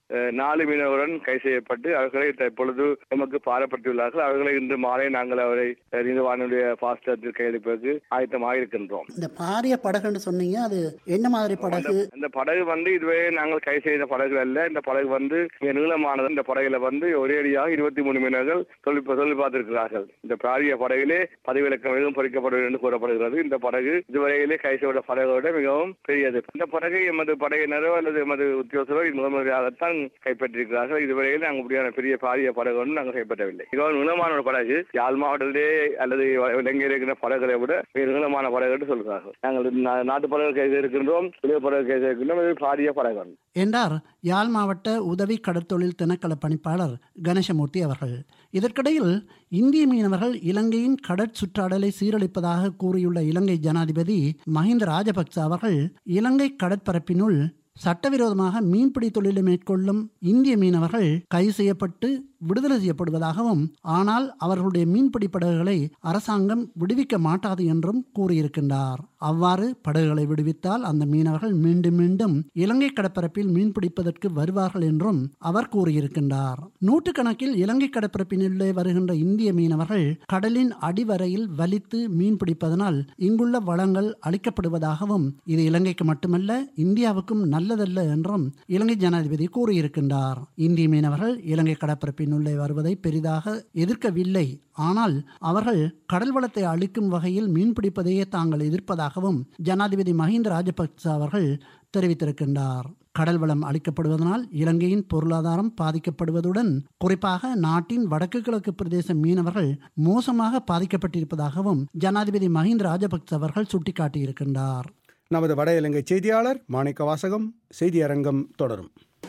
அஹ், நாலு மீனவருடன் கை செய்யப்பட்டு அவர்களை தற்பொழுது நமக்கு பாரப்பட்டுள்ளார்கள் அவர்களை இன்று மாலை நாங்கள் அவரை அஹ், நீதிவானுடைய பாஸ்டத்தில் கையெழுப்பதற்கு ஆயத்தமாக இருக்கின்றோம்
இந்த பாரிய படகுன்னு சொன்னீங்க அது என்ன மாதிரி படகு
இந்த படகு வந்து இதுவரை நாங்கள் கை செய்த படகு அல்ல இந்த படகு வந்து மிக நீளமானது இந்த படகுல வந்து ஒரேடியாக இருபத்தி மூணு மீனவர்கள் தொழில் தொழில் பார்த்திருக்கிறார்கள் இந்த பாரிய படகிலே பதிவிலக்கம் எதுவும் பொறிக்கப்படும் என்று கூறப்படுகிறது இந்த படகு இதுவரையிலே கை செய்த படகோட மிகவும் பெரியது இந்த படகை எமது படையினரோ அல்லது எமது உத்தியோகத்தரோ முதல் முறையாகத்தான் கைப்பற்றிருக்கிறார்கள் இதுவரையில் நாங்கள் இப்படியான பெரிய பாரிய படகு ஒன்றும் நாங்கள் கைப்பற்றவில்லை மிகவும் நீளமான ஒரு படகு யாழ் மாவட்டத்திலே அல்லது இலங்கையில் இருக்கிற படகுகளை விட மிக நீளமான படகு என்று சொல்கிறார்கள் நாங்கள் நா- நாட்டு படகு கை இருக்கின்றோம் வெளிய படகு கை இருக்கின்றோம் இது பாரிய படகு
என்றார் யாழ் மாவட்ட உதவி கடற்தொழில் திணைக்கள பணிப்பாளர் கணேசமூர்த்தி அவர்கள் இதற்கிடையில் இந்திய மீனவர்கள் இலங்கையின் கடற்சுற்றாடலை சீரழிப்பதாக கூறியுள்ள இலங்கை ஜனாதிபதி மஹிந்த ராஜபக்ச அவர்கள் இலங்கை கடற்பரப்பினுள் சட்டவிரோதமாக மீன்பிடி தொழிலை மேற்கொள்ளும் இந்திய மீனவர்கள் கைது செய்யப்பட்டு விடுதலை செய்யப்படுவதாகவும் ஆனால் அவர்களுடைய மீன்பிடி படகுகளை அரசாங்கம் விடுவிக்க மாட்டாது என்றும் கூறியிருக்கின்றார் அவ்வாறு படகுகளை விடுவித்தால் அந்த மீனவர்கள் மீண்டும் மீண்டும் இலங்கை கடற்பரப்பில் மீன்பிடிப்பதற்கு வருவார்கள் என்றும் அவர் கூறியிருக்கின்றார் நூற்றுக்கணக்கில் இலங்கை கடற்பரப்பினுள்ளே வருகின்ற இந்திய மீனவர்கள் கடலின் அடிவரையில் வலித்து மீன்பிடிப்பதனால் இங்குள்ள வளங்கள் அளிக்கப்படுவதாகவும் இது இலங்கைக்கு மட்டுமல்ல இந்தியாவுக்கும் நல்லதல்ல என்றும் இலங்கை ஜனாதிபதி கூறியிருக்கின்றார் இந்திய மீனவர்கள் இலங்கை கடற்பரப்பினுள்ளே வருவதை பெரிதாக எதிர்க்கவில்லை ஆனால் அவர்கள் கடல் வளத்தை அளிக்கும் வகையில் மீன்பிடிப்பதையே தாங்கள் எதிர்ப்பதாகவும் ஜனாதிபதி மஹிந்த ராஜபக்ச அவர்கள் தெரிவித்திருக்கின்றார் கடல் வளம் அளிக்கப்படுவதனால் இலங்கையின் பொருளாதாரம் பாதிக்கப்படுவதுடன் குறிப்பாக நாட்டின் வடக்கு கிழக்கு பிரதேச மீனவர்கள் மோசமாக பாதிக்கப்பட்டிருப்பதாகவும் ஜனாதிபதி மஹிந்த ராஜபக்ச அவர்கள் சுட்டிக்காட்டியிருக்கின்றார்
நமது வட இலங்கை செய்தியாளர் மாணிக்க வாசகம் செய்தி அரங்கம் தொடரும்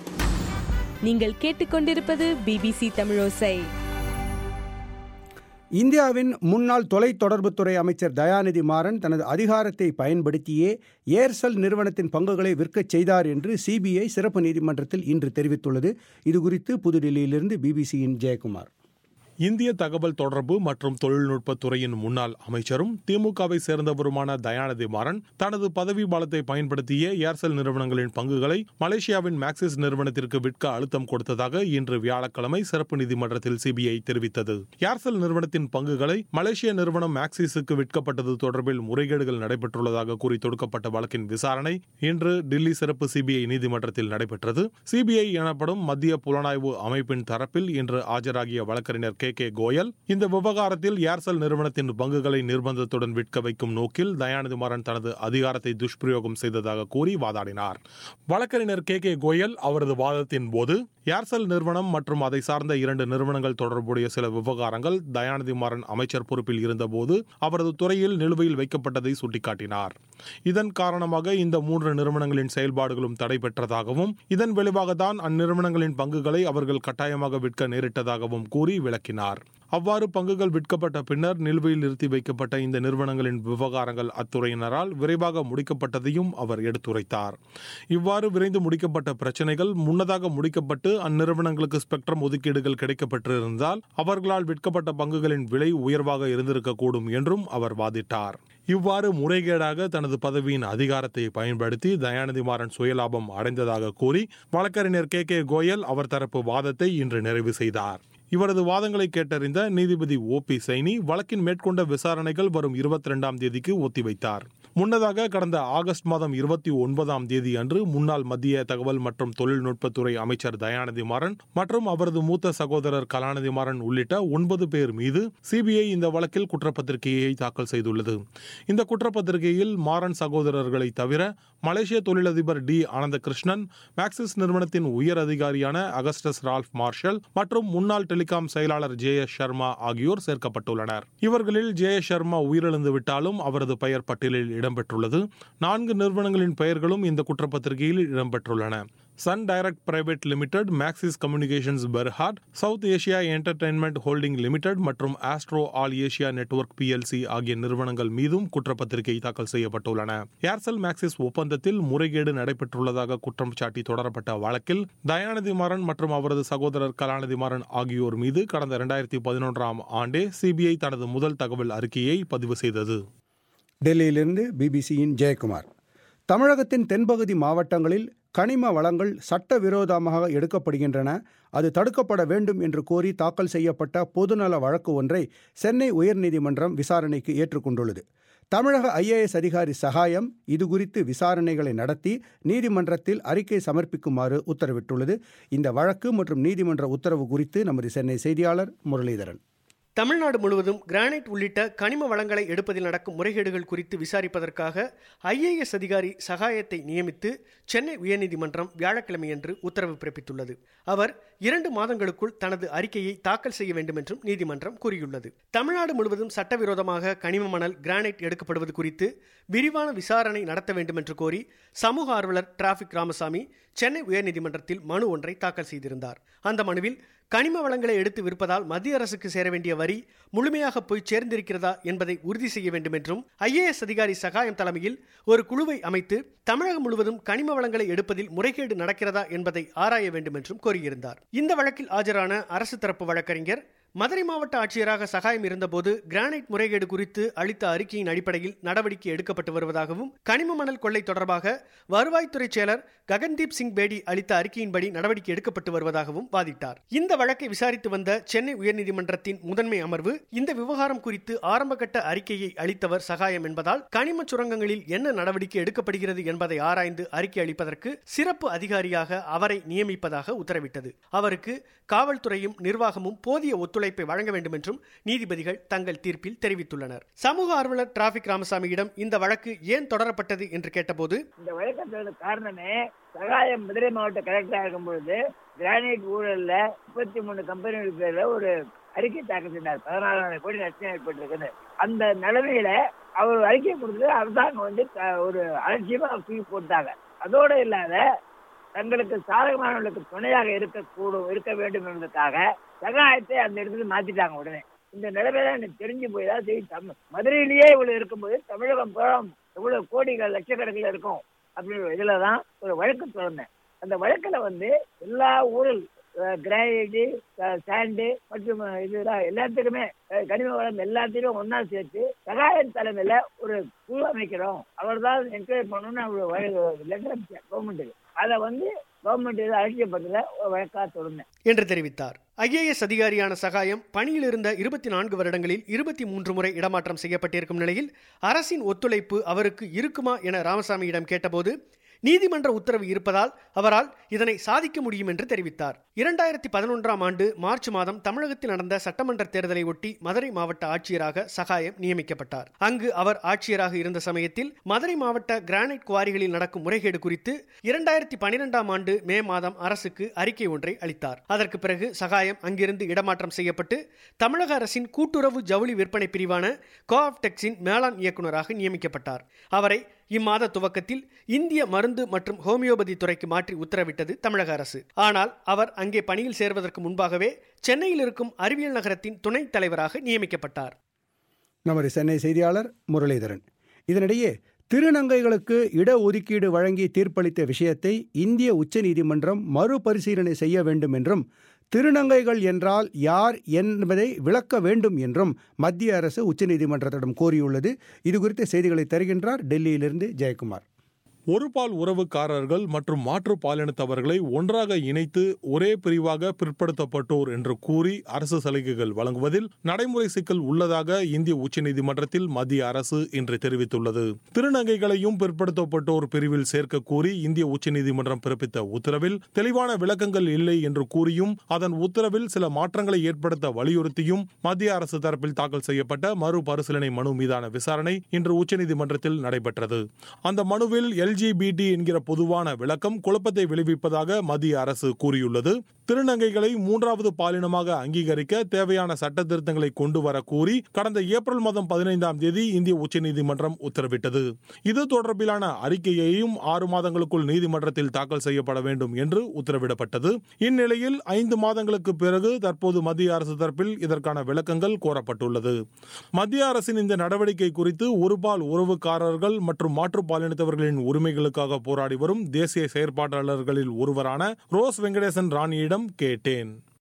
நீங்கள் கேட்டுக்கொண்டிருப்பது பிபிசி தமிழோசை
இந்தியாவின் முன்னாள் தொலைத்தொடர்புத்துறை அமைச்சர் தயாநிதி மாறன் தனது அதிகாரத்தை பயன்படுத்தியே ஏர்செல் நிறுவனத்தின் பங்குகளை விற்கச் செய்தார் என்று சிபிஐ சிறப்பு நீதிமன்றத்தில் இன்று தெரிவித்துள்ளது இதுகுறித்து புதுடில்லியிலிருந்து பிபிசியின் ஜெயக்குமார்
இந்திய தகவல் தொடர்பு மற்றும் தொழில்நுட்பத் துறையின் முன்னாள் அமைச்சரும் திமுகவை சேர்ந்தவருமான தயாநிதி மாறன் தனது பதவி பலத்தை பயன்படுத்திய ஏர்செல் நிறுவனங்களின் பங்குகளை மலேசியாவின் மேக்சிஸ் நிறுவனத்திற்கு விற்க அழுத்தம் கொடுத்ததாக இன்று வியாழக்கிழமை சிறப்பு நீதிமன்றத்தில் சிபிஐ தெரிவித்தது ஏர்செல் நிறுவனத்தின் பங்குகளை மலேசிய நிறுவனம் மேக்சிஸுக்கு விற்கப்பட்டது தொடர்பில் முறைகேடுகள் நடைபெற்றுள்ளதாக கூறி தொடுக்கப்பட்ட வழக்கின் விசாரணை இன்று டில்லி சிறப்பு சிபிஐ நீதிமன்றத்தில் நடைபெற்றது சிபிஐ எனப்படும் மத்திய புலனாய்வு அமைப்பின் தரப்பில் இன்று ஆஜராகிய வழக்கறிஞர் கே கே கோயல் இந்த விவகாரத்தில் ஏர்செல் நிறுவனத்தின் பங்குகளை நிர்பந்தத்துடன் விற்க வைக்கும் நோக்கில் தயாநிதி மாறன் தனது அதிகாரத்தை துஷ்பிரயோகம் செய்ததாக கூறி வாதாடினார் வழக்கறிஞர் கே கே கோயல் அவரது வாதத்தின் போது ஏர்செல் நிறுவனம் மற்றும் அதை சார்ந்த இரண்டு நிறுவனங்கள் தொடர்புடைய சில விவகாரங்கள் தயாநிதி மாறன் அமைச்சர் பொறுப்பில் இருந்தபோது அவரது துறையில் நிலுவையில் வைக்கப்பட்டதை சுட்டிக்காட்டினார் இதன் காரணமாக இந்த மூன்று நிறுவனங்களின் செயல்பாடுகளும் தடைபெற்றதாகவும் இதன் விளைவாகத்தான் அந்நிறுவனங்களின் பங்குகளை அவர்கள் கட்டாயமாக விற்க நேரிட்டதாகவும் கூறி விளக்கினார் அவ்வாறு பங்குகள் விற்கப்பட்ட பின்னர் நிலுவையில் நிறுத்தி வைக்கப்பட்ட இந்த நிறுவனங்களின் விவகாரங்கள் அத்துறையினரால் விரைவாக முடிக்கப்பட்டதையும் அவர் எடுத்துரைத்தார் இவ்வாறு விரைந்து முடிக்கப்பட்ட பிரச்சனைகள் முன்னதாக முடிக்கப்பட்டு அந்நிறுவனங்களுக்கு ஸ்பெக்ட்ரம் ஒதுக்கீடுகள் கிடைக்கப்பட்டிருந்தால் அவர்களால் விற்கப்பட்ட பங்குகளின் விலை உயர்வாக இருந்திருக்கக்கூடும் என்றும் அவர் வாதிட்டார் இவ்வாறு முறைகேடாக தனது பதவியின் அதிகாரத்தை பயன்படுத்தி தயாநிதி மாறன் சுயலாபம் அடைந்ததாக கூறி வழக்கறிஞர் கே கே கோயல் அவர் தரப்பு வாதத்தை இன்று நிறைவு செய்தார் இவரது வாதங்களை கேட்டறிந்த நீதிபதி ஓ பி சைனி வழக்கின் மேற்கொண்ட விசாரணைகள் வரும் இருபத்தி ரெண்டாம் தேதிக்கு ஒத்திவைத்தார் முன்னதாக கடந்த ஆகஸ்ட் மாதம் இருபத்தி ஒன்பதாம் தேதி அன்று முன்னாள் மத்திய தகவல் மற்றும் தொழில்நுட்பத்துறை அமைச்சர் தயாநிதி மாறன் மற்றும் அவரது மூத்த சகோதரர் கலாநிதி மாறன் உள்ளிட்ட ஒன்பது பேர் மீது சிபிஐ இந்த வழக்கில் குற்றப்பத்திரிகையை தாக்கல் செய்துள்ளது இந்த குற்றப்பத்திரிகையில் மாறன் சகோதரர்களை தவிர மலேசிய தொழிலதிபர் டி ஆனந்தகிருஷ்ணன் மேக்சிஸ் நிறுவனத்தின் உயர் அதிகாரியான அகஸ்டஸ் ரால்ஃப் மார்ஷல் மற்றும் முன்னாள் டெலிகாம் செயலாளர் ஜே எஸ் சர்மா ஆகியோர் சேர்க்கப்பட்டுள்ளனர் இவர்களில் ஜே எஸ் சர்மா உயிரிழந்து விட்டாலும் அவரது பெயர் பட்டியலில் இடம்பெற்றுள்ளது நான்கு நிறுவனங்களின் பெயர்களும் இந்த குற்றப்பத்திரிகையில் இடம்பெற்றுள்ளன Sun Direct private limited Maxis Communications Berhad South Asia Entertainment Holding Limited மற்றும் Astro All Asia Network PLC ஆகிய நிறுவனங்கள் மீதும் குற்றப்பத்திரிகை தாக்கல் செய்யப்பட்டுள்ளன ஏர்செல் மேக்சிஸ் ஒப்பந்தத்தில் முறைகேடு நடைபெற்றுள்ளதாக குற்றம் சாட்டி தொடரப்பட்ட வழக்கில் தயாநிதி மாறன் மற்றும் அவரது சகோதரர் கலாநிதி மாறன் ஆகியோர் மீது கடந்த இரண்டாயிரத்தி பதினொன்றாம் ஆண்டே சிபிஐ தனது முதல் தகவல் அறிக்கையை பதிவு செய்தது
டெல்லியிலிருந்து பிபிசியின் ஜெயக்குமார் தமிழகத்தின் தென்பகுதி மாவட்டங்களில் கனிம வளங்கள் சட்டவிரோதமாக எடுக்கப்படுகின்றன அது தடுக்கப்பட வேண்டும் என்று கோரி தாக்கல் செய்யப்பட்ட பொதுநல வழக்கு ஒன்றை சென்னை உயர்நீதிமன்றம் விசாரணைக்கு ஏற்றுக்கொண்டுள்ளது தமிழக ஐஏஎஸ் அதிகாரி சகாயம் இதுகுறித்து விசாரணைகளை நடத்தி நீதிமன்றத்தில் அறிக்கை சமர்ப்பிக்குமாறு உத்தரவிட்டுள்ளது இந்த வழக்கு மற்றும் நீதிமன்ற உத்தரவு குறித்து நமது சென்னை செய்தியாளர் முரளிதரன்
தமிழ்நாடு முழுவதும் கிரானைட் உள்ளிட்ட கனிம வளங்களை எடுப்பதில் நடக்கும் முறைகேடுகள் குறித்து விசாரிப்பதற்காக ஐஏஎஸ் அதிகாரி சகாயத்தை நியமித்து சென்னை உயர்நீதிமன்றம் வியாழக்கிழமையன்று உத்தரவு பிறப்பித்துள்ளது அவர் இரண்டு மாதங்களுக்குள் தனது அறிக்கையை தாக்கல் செய்ய வேண்டும் என்றும் நீதிமன்றம் கூறியுள்ளது தமிழ்நாடு முழுவதும் சட்டவிரோதமாக கனிம மணல் கிரானைட் எடுக்கப்படுவது குறித்து விரிவான விசாரணை நடத்த வேண்டும் என்று கோரி சமூக ஆர்வலர் டிராபிக் ராமசாமி சென்னை உயர்நீதிமன்றத்தில் மனு ஒன்றை தாக்கல் செய்திருந்தார் அந்த மனுவில் கனிம வளங்களை எடுத்து விற்பதால் மத்திய அரசுக்கு சேர வேண்டிய வரி முழுமையாக போய் சேர்ந்திருக்கிறதா என்பதை உறுதி செய்ய வேண்டும் என்றும் ஐஏஎஸ் அதிகாரி சகாயம் தலைமையில் ஒரு குழுவை அமைத்து தமிழகம் முழுவதும் கனிம வளங்களை எடுப்பதில் முறைகேடு நடக்கிறதா என்பதை ஆராய வேண்டும் என்றும் கோரியிருந்தார் இந்த வழக்கில் ஆஜரான அரசு தரப்பு வழக்கறிஞர் மதுரை மாவட்ட ஆட்சியராக சகாயம் இருந்தபோது கிரானைட் முறைகேடு குறித்து அளித்த அறிக்கையின் அடிப்படையில் நடவடிக்கை எடுக்கப்பட்டு வருவதாகவும் கனிம மணல் கொள்ளை தொடர்பாக வருவாய்த்துறை செயலர் ககன்தீப் சிங் பேடி அளித்த அறிக்கையின்படி நடவடிக்கை எடுக்கப்பட்டு வருவதாகவும் வாதிட்டார் இந்த வழக்கை விசாரித்து வந்த சென்னை உயர்நீதிமன்றத்தின் முதன்மை அமர்வு இந்த விவகாரம் குறித்து ஆரம்பகட்ட அறிக்கையை அளித்தவர் சகாயம் என்பதால் கனிம சுரங்கங்களில் என்ன நடவடிக்கை எடுக்கப்படுகிறது என்பதை ஆராய்ந்து அறிக்கை அளிப்பதற்கு சிறப்பு அதிகாரியாக அவரை நியமிப்பதாக உத்தரவிட்டது அவருக்கு காவல்துறையும் நிர்வாகமும் போதிய ஒத்துழைப்பை வழங்க வேண்டும் என்றும் நீதிபதிகள் தங்கள் தீர்ப்பில் தெரிவித்துள்ளனர் சமூக ஆர்வலர் டிராபிக் ராமசாமியிடம் இந்த வழக்கு ஏன் தொடரப்பட்டது என்று கேட்டபோது
இந்த வழக்கத்தோட காரணமே சகாயம் மதுரை மாவட்ட கலெக்டரா இருக்கும் பொழுது கிரானைட் ஊழல்ல முப்பத்தி மூணு கம்பெனிகள் பேர்ல ஒரு அறிக்கை தாக்கல் செய்தார் பதினாறாயிரம் கோடி நஷ்டம் ஏற்பட்டிருக்குன்னு அந்த நிலைமையில அவர் அறிக்கை கொடுத்து அரசாங்கம் வந்து த- ஒரு அலட்சியமா தூக்கி போட்டாங்க அதோட இல்லாத தங்களுக்கு சாதகமானவர்களுக்கு துணையாக இருக்கக்கூடும் இருக்க வேண்டும் என்பதற்காக சகாயத்தை அந்த இடத்துல மாத்திட்டாங்க உடனே இந்த நிலைமையில எனக்கு தெரிஞ்சு போய் தான் சரி தமிழ் மதுரையிலேயே இவ்வளவு இருக்கும்போது தமிழகம் பூரா எவ்வளவு கோடிகள் லட்சக்கணக்கில் இருக்கும் அப்படின்ற இதுல தான் ஒரு வழக்கு தொடர்ந்தேன் அந்த வழக்குல வந்து எல்லா ஊழல் கிரானைட்டு சாண்டு மற்றும் இதுதான் எல்லாத்துக்குமே அஹ், கனிம வளம் எல்லாத்தையுமே ஒண்ணா சேர்த்து சகாயம் தலைமையில ஒரு குழு அமைக்கிறோம் அவர் தான் என்கரேஜ் பண்ணணும்னு அவர் லெட்டர் கவர்மெண்ட்டுக்கு அதை வந்து கவர்மெண்ட் இதை அலட்சியப்பட்டதை ஒரு வழக்காக தொடர்ந்தேன்
என்று தெரிவித்தார் ஐஏஎஸ் அதிகாரியான சகாயம் பணியில் இருந்த இருபத்தி நான்கு வருடங்களில் இருபத்தி மூன்று முறை இடமாற்றம் செய்யப்பட்டிருக்கும் நிலையில் அரசின் ஒத்துழைப்பு அவருக்கு இருக்குமா என ராமசாமியிடம் கேட்டபோது நீதிமன்ற உத்தரவு இருப்பதால் அவரால் இதனை சாதிக்க முடியும் என்று தெரிவித்தார் இரண்டாயிரத்தி பதினொன்றாம் ஆண்டு மார்ச் மாதம் தமிழகத்தில் நடந்த சட்டமன்ற தேர்தலை ஒட்டி மதுரை மாவட்ட ஆட்சியராக சகாயம் நியமிக்கப்பட்டார் அங்கு அவர் ஆட்சியராக இருந்த சமயத்தில் மதுரை மாவட்ட கிரானைட் குவாரிகளில் நடக்கும் முறைகேடு குறித்து இரண்டாயிரத்தி பனிரெண்டாம் ஆண்டு மே மாதம் அரசுக்கு அறிக்கை ஒன்றை அளித்தார் அதற்கு பிறகு சகாயம் அங்கிருந்து இடமாற்றம் செய்யப்பட்டு தமிழக அரசின் கூட்டுறவு ஜவுளி விற்பனை பிரிவான கோஆப்டெக்ஸின் மேலாண் இயக்குநராக நியமிக்கப்பட்டார் அவரை இம்மாத துவக்கத்தில் இந்திய மருந்து மற்றும் ஹோமியோபதி துறைக்கு மாற்றி உத்தரவிட்டது தமிழக அரசு ஆனால் அவர் அங்கே பணியில் சேர்வதற்கு முன்பாகவே சென்னையில் இருக்கும் அறிவியல் நகரத்தின் துணைத் தலைவராக நியமிக்கப்பட்டார்
நமது சென்னை செய்தியாளர் முரளிதரன் இதனிடையே திருநங்கைகளுக்கு இடஒதுக்கீடு வழங்கி தீர்ப்பளித்த விஷயத்தை இந்திய உச்சநீதிமன்றம் மறுபரிசீலனை செய்ய வேண்டும் என்றும் திருநங்கைகள் என்றால் யார் என்பதை விளக்க வேண்டும் என்றும் மத்திய அரசு உச்சநீதிமன்றத்திடம் கோரியுள்ளது இது குறித்த செய்திகளை தருகின்றார் டெல்லியிலிருந்து ஜெயக்குமார்
ஒருபால் உறவுக்காரர்கள் மற்றும் மாற்று பாலினத்தவர்களை ஒன்றாக இணைத்து ஒரே பிரிவாக பிற்படுத்தப்பட்டோர் என்று கூறி அரசு சலுகைகள் வழங்குவதில் நடைமுறை சிக்கல் உள்ளதாக இந்திய உச்சநீதிமன்றத்தில் மத்திய அரசு இன்று தெரிவித்துள்ளது திருநங்கைகளையும் பிற்படுத்தப்பட்டோர் பிரிவில் சேர்க்க கூறி இந்திய உச்சநீதிமன்றம் பிறப்பித்த உத்தரவில் தெளிவான விளக்கங்கள் இல்லை என்று கூறியும் அதன் உத்தரவில் சில மாற்றங்களை ஏற்படுத்த வலியுறுத்தியும் மத்திய அரசு தரப்பில் தாக்கல் செய்யப்பட்ட மறுபரிசீலனை மனு மீதான விசாரணை இன்று உச்சநீதிமன்றத்தில் நடைபெற்றது அந்த மனுவில் எல்ஜிபிடி என்கிற பொதுவான விளக்கம் குழப்பத்தை விளைவிப்பதாக மத்திய அரசு கூறியுள்ளது திருநங்கைகளை மூன்றாவது பாலினமாக அங்கீகரிக்க தேவையான சட்ட திருத்தங்களை கொண்டு வர கூறி கடந்த ஏப்ரல் மாதம் பதினைந்தாம் தேதி இந்திய உச்சநீதிமன்றம் உத்தரவிட்டது இது தொடர்பிலான அறிக்கையையும் ஆறு மாதங்களுக்குள் நீதிமன்றத்தில் தாக்கல் செய்யப்பட வேண்டும் என்று உத்தரவிடப்பட்டது இந்நிலையில் ஐந்து மாதங்களுக்கு பிறகு தற்போது மத்திய அரசு தரப்பில் இதற்கான விளக்கங்கள் கோரப்பட்டுள்ளது மத்திய அரசின் இந்த நடவடிக்கை குறித்து ஒருபால் உறவுக்காரர்கள் மற்றும் மாற்றுப்பாலினத்தவர்களின் உரிமைகளுக்காக போராடி வரும் தேசிய செயற்பாட்டாளர்களில் ஒருவரான ரோஸ் வெங்கடேசன் ராணியிடம் கேட்டேன்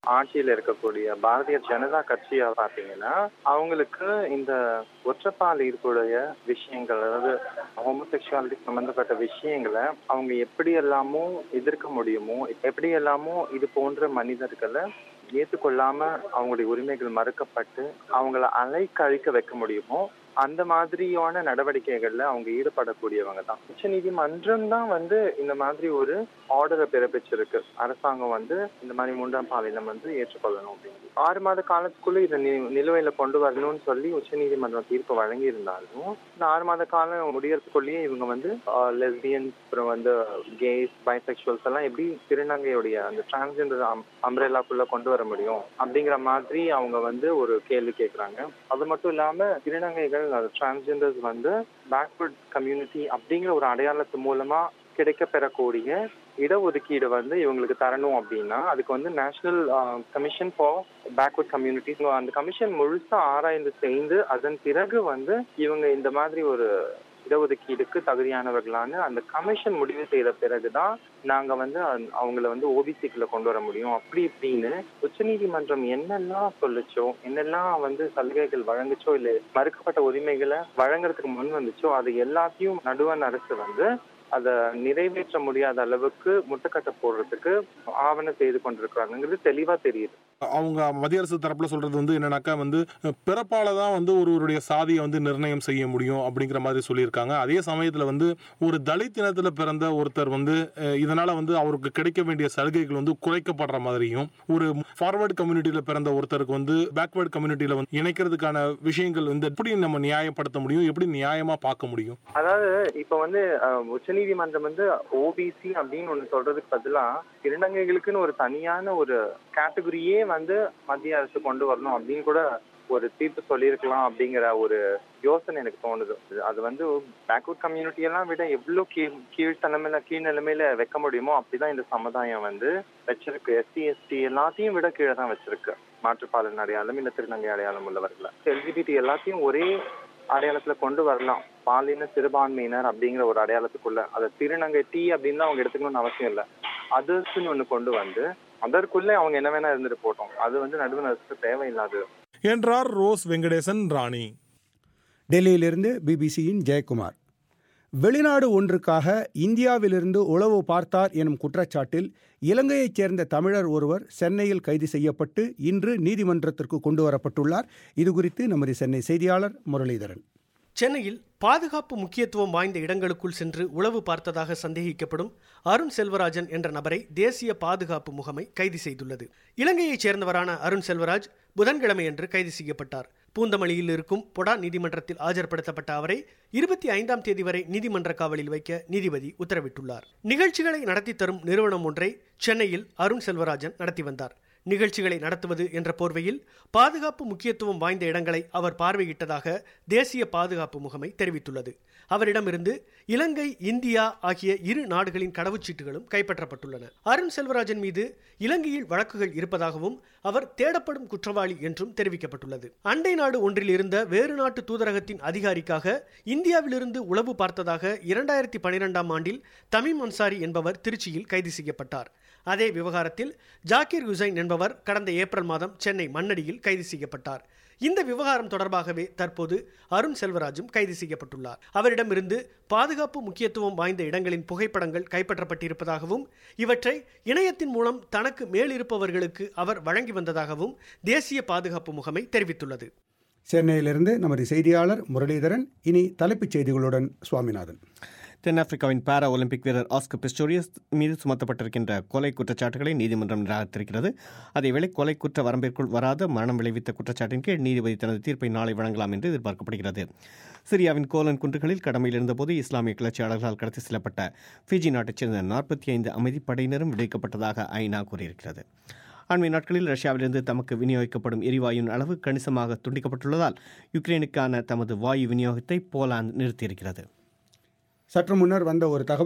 ஆட்சியில் இருக்கக்கூடிய பாரதிய ஜனதா கட்சியா பாத்தீங்கன்னா அவங்களுக்கு இந்த ஒற்றப்பால் ஈர்ப்புடைய விஷயங்கள் அதாவது ஹோமோசெக்சுவாலிட்டி சம்பந்தப்பட்ட விஷயங்களை அவங்க எப்படி எல்லாமோ எதிர்க்க முடியுமோ எப்படி எல்லாமோ இது போன்ற மனிதர்களை ஏற்றுக்கொள்ளாம அவங்களுடைய உரிமைகள் மறுக்கப்பட்டு அவங்கள அலைக்கழிக்க வைக்க முடியுமோ அந்த மாதிரியான நடவடிக்கைகள்ல அவங்க ஈடுபடக்கூடியவங்க தான் உச்ச நீதிமன்றம் தான் வந்து இந்த மாதிரி ஒரு ஆர்டரை பிறப்பிச்சிருக்கு அரசாங்கம் வந்து இந்த மாதிரி மூன்றாம் பாலினம் வந்து ஏற்றுக்கொள்ளணும் அப்படின்னு ஆறு மாத காலத்துக்குள்ள இதை நி- நிலுவையில கொண்டு வரணும்னு சொல்லி உச்ச நீதிமன்றம் தீர்ப்பு வழங்கி இருந்தாலும் இந்த ஆறு மாத காலம் முடியறதுக்குள்ளேயே இவங்க வந்து லெஸ்பியன்ஸ் அப்புறம் வந்து கேஸ் பைசெக்சுவல்ஸ் எல்லாம் எப்படி திருநங்கையுடைய அந்த டிரான்ஸ்ஜெண்டர் அம்ரேலாக்குள்ள கொண்டு வர முடியும் அப்படிங்கிற மாதிரி அவங்க வந்து ஒரு கேள்வி கேட்கறாங்க அது மட்டும் இல்லாம திருநங்கைகள் டிரான்ஸ்ஜெண்டர்ஸ் வந்து பேக்வர்ட் கம்யூனிட்டி அப்படிங்கிற ஒரு அடையாளத்து மூலமா கிடைக்க பெறக்கூடிய இடஒதுக்கீடு வந்து இவங்களுக்கு தரணும் அப்படின்னா அதுக்கு வந்து National Commission for Backward Communities அந்த கமிஷன் முழுசா ஆராய்ந்து செய்து அதன் பிறகு வந்து இவங்க இந்த மாதிரி ஒரு இடஒதுக்கீடுக்கு தகுதியானவர்களான அந்த கமிஷன் முடிவு செய்த பிறகுதான் நாங்க வந்து அந்த- அவங்கள வந்து ஓபிசிக்குள்ள கொண்டு வர முடியும் அப்படி இப்படின்னு உச்சநீதிமன்றம் என்னெல்லாம் சொல்லுச்சோ என்னெல்லாம் வந்து சலுகைகள் வழங்குச்சோ இல்ல மறுக்கப்பட்ட உரிமைகளை வழங்குறதுக்கு முன் வந்துச்சோ அது எல்லாத்தையும் நடுவண் அரசு வந்து அதை நிறைவேற்ற முடியாத அளவுக்கு முட்டுக்கட்டை போடுறதுக்கு ஆவணம் செய்து கொண்டிருக்கிறாங்கிறது தெளிவா தெரியுது
அவங்க மத்திய அரசு தரப்புல சொல்றது வந்து என்னன்னாக்கா வந்து அஹ், பிறப்பால தான் வந்து ஒருவருடைய சாதியை வந்து நிர்ணயம் செய்ய முடியும் அப்படிங்கிற மாதிரி சொல்லியிருக்காங்க அதே சமயத்துல வந்து ஒரு தலித் இனத்துல பிறந்த ஒருத்தர் வந்து அஹ், இதனால வந்து அவருக்கு கிடைக்க வேண்டிய சலுகைகள் வந்து குறைக்கப்படுற மாதிரியும் ஒரு ஃபார்வர்டு கம்யூனிட்டியில பிறந்த ஒருத்தருக்கு வந்து பேக்வேர்டு கம்யூனிட்டியில வந்து இணைக்கிறதுக்கான விஷயங்கள் வந்து எப்படி நம்ம நியாயப்படுத்த முடியும் எப்படி நியாயமா பார்க்க முடியும்
அதாவது இப்ப வந்து அஹ், உச்சநீதிமன்றம் வந்து ஓபிசி அப்படின்னு ஒண்ணு சொல்றதுக்கு பதிலா திருநங்கைகளுக்குன்னு ஒரு தனியான ஒரு கேட்டகரியே வந்து மத்திய அரசு கொண்டு வரணும் அப்படின்னு கூட ஒரு தீர்ப்பு சொல்லியிருக்கலாம் அப்படிங்கிற ஒரு யோசனை எனக்கு தோணுது அது வந்து பேக்வர்ட் கம்யூனிட்டி எல்லாம் விட எவ்வளவு கீழ் கீழ்த்தனமையில கீழ் நிலைமையில வைக்க முடியுமோ அப்படிதான் இந்த சமுதாயம் வந்து வச்சிருக்கு எஸ்சி எஸ்டி எல்லாத்தையும் விட கீழே தான் வச்சிருக்கு மாற்றுப்பாலன் அடையாளம் இல்ல திருநங்கை அடையாளம் உள்ளவர்களை எல்ஜிபிடி எல்லாத்தையும் ஒரே அடையாளத்துல கொண்டு வரலாம் பாலின சிறுபான்மையினர் அப்படிங்கிற ஒரு அடையாளத்துக்குள்ள அதை திருநங்கை டீ அப்படின்னு தான் அவங்க எடுத்துக்கணும்னு அவசியம் இல்லை அதர்ஸ்ன்னு ஒண்ணு கொண்டு வந்து அதற்குள்ளே அவங்க என்ன வேணா இருந்துட்டு போட்டோம் அது வந்து நடுவண் அரசுக்கு தேவையில்லாது
என்றார் ரோஸ் வெங்கடேசன் ராணி
டெல்லியிலிருந்து பிபிசியின் ஜெயக்குமார் வெளிநாடு ஒன்றுக்காக இந்தியாவிலிருந்து உளவு பார்த்தார் எனும் குற்றச்சாட்டில் இலங்கையைச் சேர்ந்த தமிழர் ஒருவர் சென்னையில் கைது செய்யப்பட்டு இன்று நீதிமன்றத்திற்கு கொண்டு வரப்பட்டுள்ளார் இதுகுறித்து நமது சென்னை செய்தியாளர் முரளிதரன்
சென்னையில் பாதுகாப்பு முக்கியத்துவம் வாய்ந்த இடங்களுக்குள் சென்று உளவு பார்த்ததாக சந்தேகிக்கப்படும் அருண் செல்வராஜன் என்ற நபரை தேசிய பாதுகாப்பு முகமை கைது செய்துள்ளது இலங்கையைச் சேர்ந்தவரான அருண் செல்வராஜ் புதன்கிழமையன்று கைது செய்யப்பட்டார் பூந்தமல்லியில் இருக்கும் பொடா நீதிமன்றத்தில் ஆஜர்படுத்தப்பட்ட அவரை இருபத்தி ஐந்தாம் தேதி வரை நீதிமன்ற காவலில் வைக்க நீதிபதி உத்தரவிட்டுள்ளார் நிகழ்ச்சிகளை நடத்தி தரும் நிறுவனம் ஒன்றை சென்னையில் அருண் செல்வராஜன் நடத்தி வந்தார் நிகழ்ச்சிகளை நடத்துவது என்ற போர்வையில் பாதுகாப்பு முக்கியத்துவம் வாய்ந்த இடங்களை அவர் பார்வையிட்டதாக தேசிய பாதுகாப்பு முகமை தெரிவித்துள்ளது அவரிடமிருந்து இலங்கை இந்தியா ஆகிய இரு நாடுகளின் கடவுச்சீட்டுகளும் கைப்பற்றப்பட்டுள்ளன அருண் செல்வராஜன் மீது இலங்கையில் வழக்குகள் இருப்பதாகவும் அவர் தேடப்படும் குற்றவாளி என்றும் தெரிவிக்கப்பட்டுள்ளது அண்டை நாடு ஒன்றில் இருந்த வேறு நாட்டு தூதரகத்தின் அதிகாரிக்காக இந்தியாவிலிருந்து உளவு பார்த்ததாக இரண்டாயிரத்தி பனிரெண்டாம் ஆண்டில் தமிம் அன்சாரி என்பவர் திருச்சியில் கைது செய்யப்பட்டார் அதே விவகாரத்தில் ஜாக்கிர் ஹுசைன் என்பவர் கடந்த ஏப்ரல் மாதம் சென்னை மண்ணடியில் கைது செய்யப்பட்டார் இந்த விவகாரம் தொடர்பாகவே தற்போது அருண் செல்வராஜும் கைது செய்யப்பட்டுள்ளார் அவரிடமிருந்து பாதுகாப்பு முக்கியத்துவம் வாய்ந்த இடங்களின் புகைப்படங்கள் கைப்பற்றப்பட்டிருப்பதாகவும் இவற்றை இணையத்தின் மூலம் தனக்கு மேலிருப்பவர்களுக்கு அவர் வழங்கி வந்ததாகவும் தேசிய பாதுகாப்பு முகமை தெரிவித்துள்ளது
சென்னையிலிருந்து நமது செய்தியாளர் முரளிதரன் இனி தலைப்புச் செய்திகளுடன் சுவாமிநாதன்
தென்னாப்பிரிக்காவின் பாரா ஒலிம்பிக் வீரர் ஆஸ்கர் பிஸ்டோரியஸ் மீது சுமத்தப்பட்டிருக்கின்ற கொலை குற்றச்சாட்டுகளை நீதிமன்றம் நிராகரித்திருக்கிறது அதேவேளை கொலை குற்ற வரம்பிற்குள் வராத மரணம் விளைவித்த குற்றச்சாட்டின் கீழ் நீதிபதி தனது தீர்ப்பை நாளை வழங்கலாம் என்று எதிர்பார்க்கப்படுகிறது சிரியாவின் கோலன் குன்றுகளில் கடமையில் இருந்தபோது இஸ்லாமிய கிளர்ச்சியாளர்களால் கடத்தி செல்லப்பட்ட ஃபிஜி நாட்டைச் சேர்ந்த நாற்பத்தி ஐந்து அமைதிப்படையினரும் விடுவிக்கப்பட்டதாக ஐநா கூறியிருக்கிறது அண்மை நாட்களில் ரஷ்யாவிலிருந்து தமக்கு விநியோகிக்கப்படும் எரிவாயுவின் அளவு கணிசமாக துண்டிக்கப்பட்டுள்ளதால் யுக்ரைனுக்கான தமது வாயு விநியோகத்தை போலாந்து நிறுத்தியிருக்கிறது
சற்று முன்னர் வந்த ஒரு தகவல்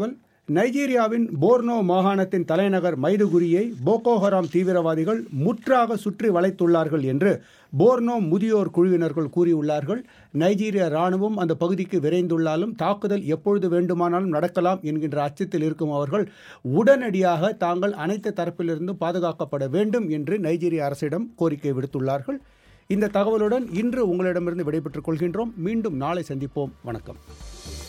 நைஜீரியாவின் போர்னோ மாகாணத்தின் தலைநகர் மைதுகுரியை போகோஹராம் தீவிரவாதிகள் முற்றாக சுற்றி வளைத்துள்ளார்கள் என்று போர்னோ முதியோர் குழுவினர்கள் கூறியுள்ளார்கள் நைஜீரிய ராணுவம் அந்த பகுதிக்கு விரைந்துள்ளாலும் தாக்குதல் எப்பொழுது வேண்டுமானாலும் நடக்கலாம் என்கின்ற அச்சத்தில் இருக்கும் அவர்கள் உடனடியாக தாங்கள் அனைத்து தரப்பிலிருந்தும் பாதுகாக்கப்பட வேண்டும் என்று நைஜீரிய அரசிடம் கோரிக்கை விடுத்துள்ளார்கள் இந்த தகவலுடன் இன்று உங்களிடமிருந்து விடைபெற்றுக் கொள்கின்றோம் மீண்டும் நாளை சந்திப்போம் வணக்கம்